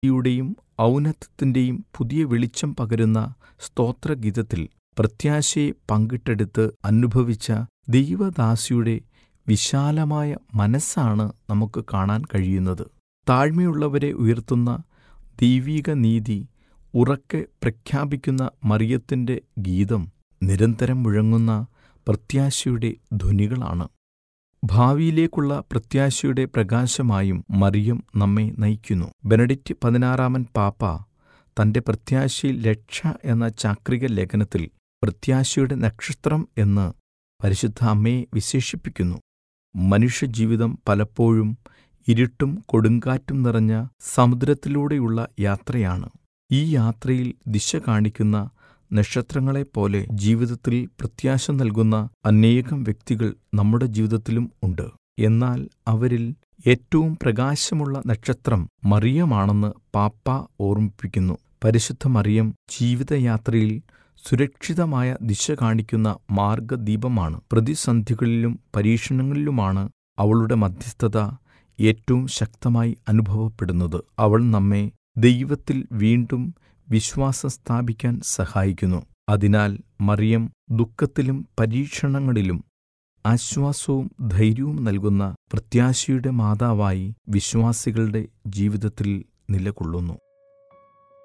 യുടെയും ഔന്നത്യത്തിന്റെയും പുതിയ വെളിച്ചം പകരുന്ന സ്തോത്രഗീതത്തിൽ പ്രത്യാശയെ പങ്കിട്ടെടുത്ത് അനുഭവിച്ച ദൈവദാസിയുടെ വിശാലമായ മനസ്സാണ് നമുക്ക് കാണാൻ കഴിയുന്നത്. താഴ്മയുള്ളവരെ ഉയർത്തുന്ന ദൈവിക നീതി ഉറക്കെ പ്രഖ്യാപിക്കുന്ന മറിയത്തിന്റെ ഗീതം നിരന്തരം മുഴങ്ങുന്ന പ്രത്യാശയുടെ ധ്വനികളാണ്. ഭാവിയിലേക്കുള്ള പ്രത്യാശയുടെ പ്രകാശമായും മറിയം നമ്മെ നയിക്കുന്നു. ബെനഡിക്ട് പതിനാറാമൻ പാപ്പ തന്റെ പ്രത്യാശയിൽ രക്ഷ എന്ന ചാക്രിക ലേഖനത്തിൽ പ്രത്യാശയുടെ നക്ഷത്രം എന്ന് പരിശുദ്ധ അമ്മയെ വിശേഷിപ്പിക്കുന്നു. മനുഷ്യജീവിതം പലപ്പോഴും ഇരുട്ടും കൊടുങ്കാറ്റും നിറഞ്ഞ സമുദ്രത്തിലൂടെയുള്ള യാത്രയാണ്. ഈ യാത്രയിൽ ദിശ കാണിക്കുന്ന നക്ഷത്രങ്ങളെപ്പോലെ ജീവിതത്തിൽ പ്രത്യാശ നൽകുന്ന അനേകം വ്യക്തികൾ നമ്മുടെ ജീവിതത്തിലും ഉണ്ട്. എന്നാൽ അവരിൽ ഏറ്റവും പ്രകാശമുള്ള നക്ഷത്രം മറിയമാണെന്ന് പാപ്പ ഓർമ്മിപ്പിക്കുന്നു. പരിശുദ്ധ മറിയം ജീവിതയാത്രയിൽ സുരക്ഷിതമായ ദിശ കാണിക്കുന്ന മാർഗ്ഗദീപമാണ്. പ്രതിസന്ധികളിലും പരീക്ഷണങ്ങളിലുമാണ് അവളുടെ മദ്ധ്യസ്ഥത ഏറ്റവും ശക്തമായി അനുഭവപ്പെടുന്നത്. അവൾ നമ്മെ ദൈവത്തിൽ വീണ്ടും വിശ്വാസം സ്ഥാപിക്കാൻ സഹായിക്കുന്നു. അതിനാൽ മറിയം ദുഃഖത്തിലും പരീക്ഷണങ്ങളിലും ആശ്വാസവും ധൈര്യവും നൽകുന്ന പ്രത്യാശയുടെ മാതാവായി വിശ്വാസികളുടെ ജീവിതത്തിൽ നിലകൊള്ളുന്നു.